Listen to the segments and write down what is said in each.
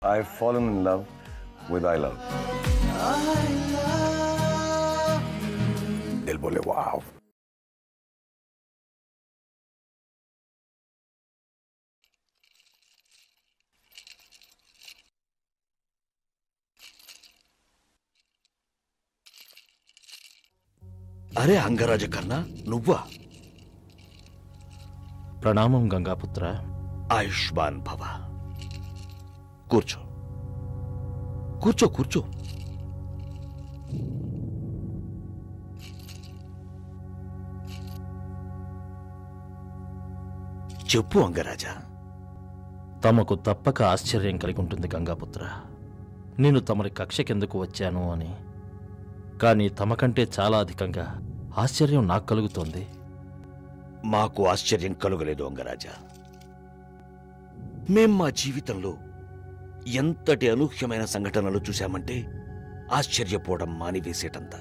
I've fallen in love with I love. दिल बोले वाव అరే అంగరాజ కన్నా నువ్వా ప్రణామం గంగాపుత్ర ఆయుష్మాన్ భవ కూర్చో కూర్చో కూర్చో చెప్పు అంగరాజా తమకు తప్పక ఆశ్చర్యం కలిగి ఉంటుంది గంగాపుత్ర నేను తమరి కక్షకెందుకు వచ్చాను అని కానీ తమకంటే చాలా అధికంగా ఆశ్చర్యం నాకు కలుగుతోంది మాకు ఆశ్చర్యం కలుగలేదు అంగరాజా మేం మా జీవితంలో ఎంతటి అనూహ్యమైన సంఘటనలు చూశామంటే ఆశ్చర్యపోవడం మానివేసేటంత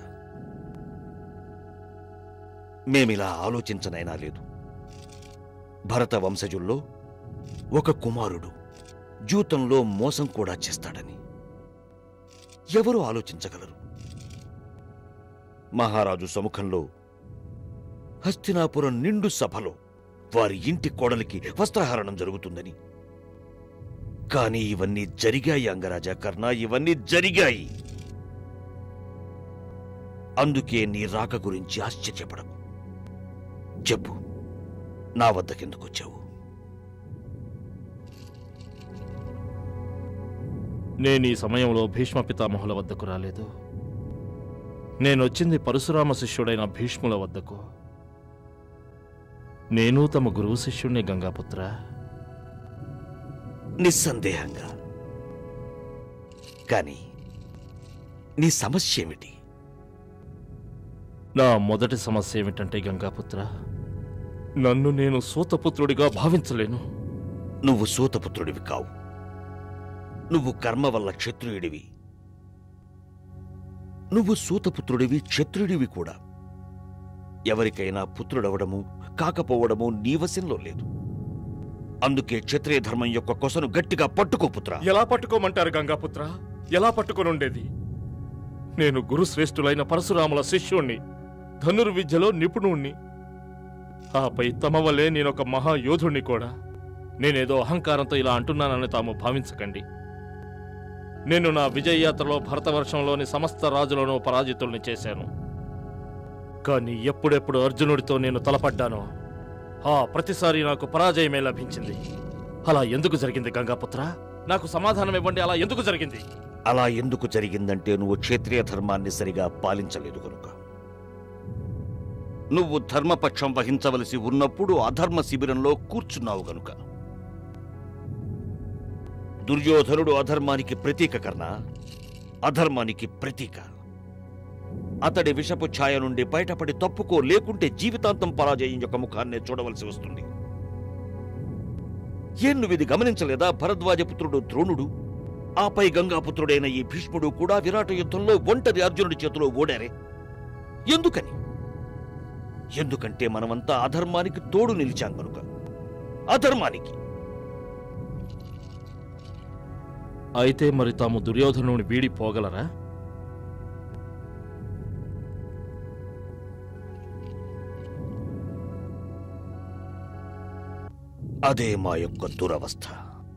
మేమిలా ఆలోచించనైనా లేదు భరత వంశజుల్లో ఒక కుమారుడు జీవితంలో మోసం కూడా చేస్తాడని ఎవరు ఆలోచించగలరు మహారాజు సముఖంలో హస్తినాపురం నిండు సభలో వారి ఇంటి కోడలికి వస్త్రహరణం జరుగుతుందని కానీ ఇవన్నీ జరిగాయి అంగరాజా కర్ణ ఇవన్నీ జరిగాయి అందుకే నీ రాక గురించి ఆశ్చర్యపడకు చెప్పు నా వద్దకెందుకు వచ్చావు నేను ఈ సమయంలో భీష్మ పితామహుల వద్దకు రాలేదు నేనొచ్చింది పరశురామ శిష్యుడైన భీష్ముల వద్దకు నేను తమ గురువు శిష్యుణ్ణి గంగాపుత్ర నిస్సందేహంగా కానీ నీ సమస్య ఏమిటి నా మొదటి సమస్య ఏమిటంటే గంగాపుత్ర నన్ను నేను సూతపుత్రుడిగా భావించలేను నువ్వు సూతపుత్రుడివి కావు నువ్వు కర్మ వల్ల క్షత్రియుడివి నువ్వు సూతపుత్రుడివి క్షత్రుడివి కూడా ఎవరికైనా పుత్రుడవడము కాకపోవడము నీ వశంలో లేదు అందుకే క్షత్రియ ధర్మం యొక్క కొసను గట్టిగా పట్టుకో పుత్ర ఎలా పట్టుకోమంటారు గంగాపుత్ర ఎలా పట్టుకొని ఉండేది నేను గురుశ్రేష్ఠులైన పరశురాముల శిష్యుణ్ణి ధనుర్విద్యలో నిపుణుణ్ణి ఆపై తమ వల్లే నేనొక మహాయోధుణ్ణి కూడా నేనేదో అహంకారంతో ఇలా అంటున్నానని తాము భావించకండి నేను నా విజయయాత్రలో భరతవర్షంలోని సమస్త రాజులను పరాజితుల్ని చేశాను కానీ ఎప్పుడెప్పుడు అర్జునుడితో నేను తలపడ్డానో ఆ ప్రతిసారి నాకు పరాజయమే లభించింది అలా ఎందుకు జరిగింది గంగాపుత్ర నాకు సమాధానం ఇవ్వండి అలా ఎందుకు జరిగింది అలా ఎందుకు జరిగిందంటే నువ్వు క్షత్రియ ధర్మాన్ని సరిగా పాలించలేదు కనుక నువ్వు ధర్మపక్షం వహించవలసి ఉన్నప్పుడు అధర్మ శిబిరంలో కూర్చున్నావు గనుక దుర్యోధనుడు అధర్మానికి ప్రతీక కర్ణ అధర్మానికి ప్రతీక అతడి విషపు ఛాయ నుండి బయటపడి తప్పుకో లేకుంటే జీవితాంతం పరాజయం యొక్క ముఖాన్నే చూడవలసి వస్తుంది ఏం నువ్వు ఇది గమనించలేదా భరద్వాజపుత్రుడు ద్రోణుడు ఆపై గంగాపుత్రుడైన ఈ భీష్ముడు కూడా విరాట యుద్ధంలో ఒంటరి అర్జునుడి చేతిలో ఓడారే ఎందుకని ఎందుకంటే మనమంతా అధర్మానికి తోడు నిలిచాం కనుక అధర్మానికి అయితే మరి తాము దుర్యోధనుని వీడి పోగలరా అదే మా యొక్క దురవస్థ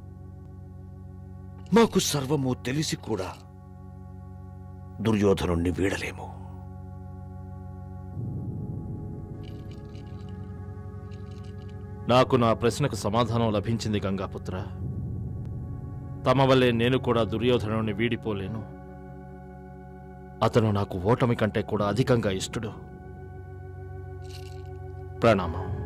మాకు సర్వము తెలిసి కూడా దుర్యోధనుణ్ణి వీడలేము నాకు నా ప్రశ్నకు సమాధానం లభించింది గంగాపుత్ర తమ వల్లే నేను కూడా దుర్యోధనుని వీడిపోలేను అతను నాకు ఓటమి కంటే కూడా అధికంగా ఇష్టడు ప్రణామం